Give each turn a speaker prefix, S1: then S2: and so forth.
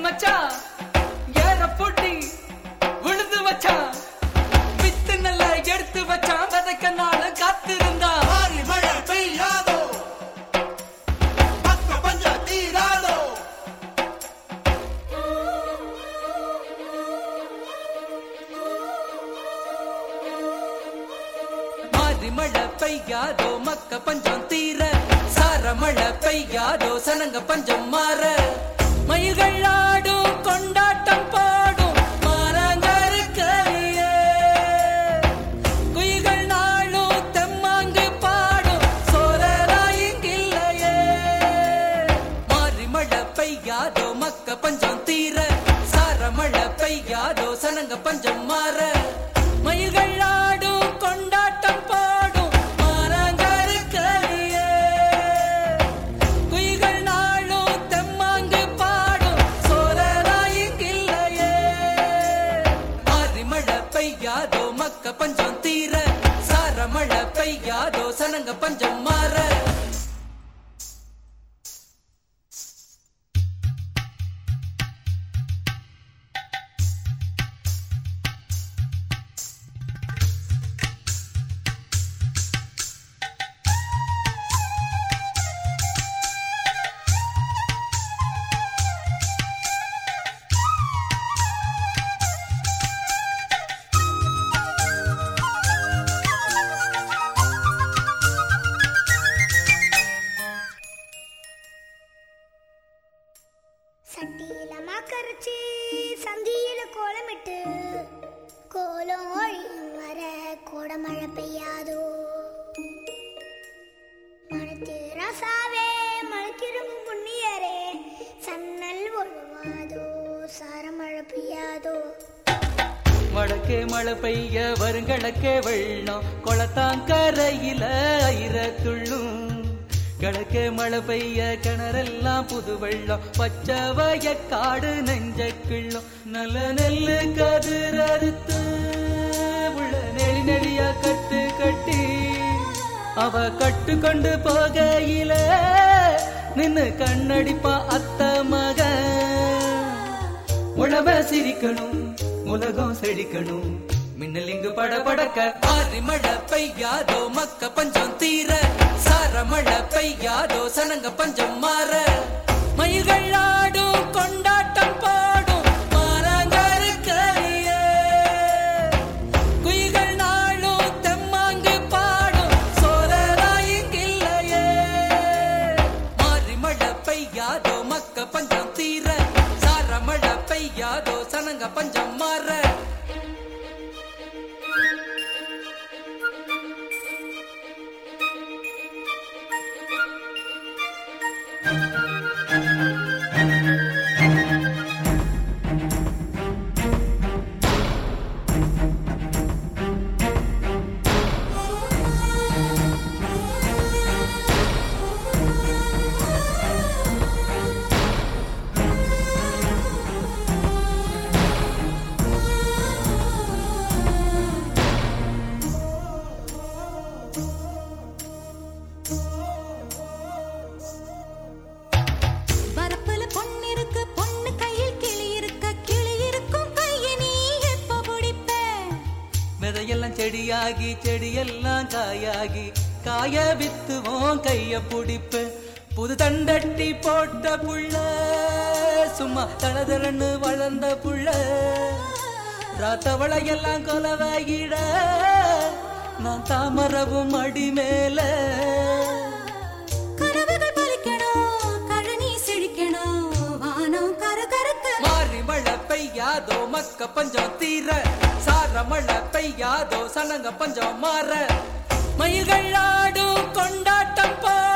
S1: மச்சான் ஏற பூட்டி விழுந்து வச்சான் வித்து நல்லா எடுத்து வச்சான் விதைக்க நாள் காத்திருந்தா
S2: மாறி மழை பெய்யாதோ பக்க பஞ்ச தீராதோ
S1: மாறி மழை பெய்யாதோ மக்க பஞ்சம் தீர சார மழை பெய்யாதோ சனங்க பஞ்சம் மாற மயில்கள் ஆடும் கொண்டாட்டம் பாடும் மாறாங்கருக்கையே குயில்கள் நாளும் தெம்மாங்கு பாடும் சோரராயிங்கில்லையே மாறி மழை பெய்யாதோ மக்க பஞ்சம் தீர சார மழை பெய்யாதோ சனங்க பஞ்சம் மாற மயில்கள் ஆடும் கொண்டாட்டம் பாடும் மாறாங்கருக்கையே குயில்கள் நாளும் தெம்மாங்கு பாடும் சோரராயிங்கில்லையே மாறி மழை பெய்யாதோ மக்க பஞ்சம் தீர சார மழை பெய்யாதோ சனங்க பஞ்சம் மாற
S3: சட்டியில மாக்கரைச்சி சந்தியில கோலமிட்டு கோலம் ஒழியும் வர கோடமழை பெய்யாதோ மனத்து ரசாவே மணக்கிரும் புண்ணியரே சன்னல் ஒழுவாதோ சாரமழை பெய்யாதோ
S1: வடக்கே மழை பெய்ய வருங்கடக்கே வெள்ளம் குளத்தாங்கரையில ஐர துள்ளும் கிழக்கே மழை பெய்ய கிணறெல்லாம் புது வெள்ளம் பச்சை வயக்காடு நெஞ்ச கிள்ளும் நல்ல நெல்லு கதிர் அறுத்து உள்ள நெளி நெளியா கட்டு கட்டி அவ கட்டு கொண்டு போகையில நின்னு கண்ணடிப்பா அத்த மகன் உழவ சிரிக்கணும் உலகம் செழிக்கணும் மின்னல் இங்கு படபடக்க ஆறி மழை பெய்யாதோ மக்க பஞ்சம் தீர சார மழை பெய்யாதோ சனங்க பஞ்சம் மாற மயில்கள் ஆடும் கொண்டாட்டம் பாடும் மாறாங்கருக்கையே குயில்கள் நாளும் தெம்மாங்கு பாடும் சோரராயிங்கில்லையே மாறி மழை பெய்யாதோ மக்க பஞ்சம் தீர சார மழை பெய்யாதோ சனங்க பஞ்சம் மாற
S4: வரப்புல பொண்ணு இருக்கு பொண்ணு கையில் கிளி இருக்க கிளி இருக்கும் கையை நீ எப்ப பிடிப்ப
S1: விதையெல்லாம் செடியாகி செடியெல்லாம் காயாகி காய வித்துவோம் கைய புடிப்பு புது தண்டட்டி போட்ட புள்ள சும்மா தளதரன்னு வளர்ந்த புள்ள ராத்தவளையெல்லாம் கொலவாகிட நான் தாமரவும் அடி மேல
S4: கனவுகள் பலிக்கணும் கழனி செழிக்கணும் வானம் கரு கருக்க
S1: மாறி மழை பெய்யாதோ மக்க பஞ்சம் தீர சார மழை பெய்யாதோ சனங்க பஞ்சம் மாற மயில்கள் ஆடும் கொண்டாட்டம் பாடும்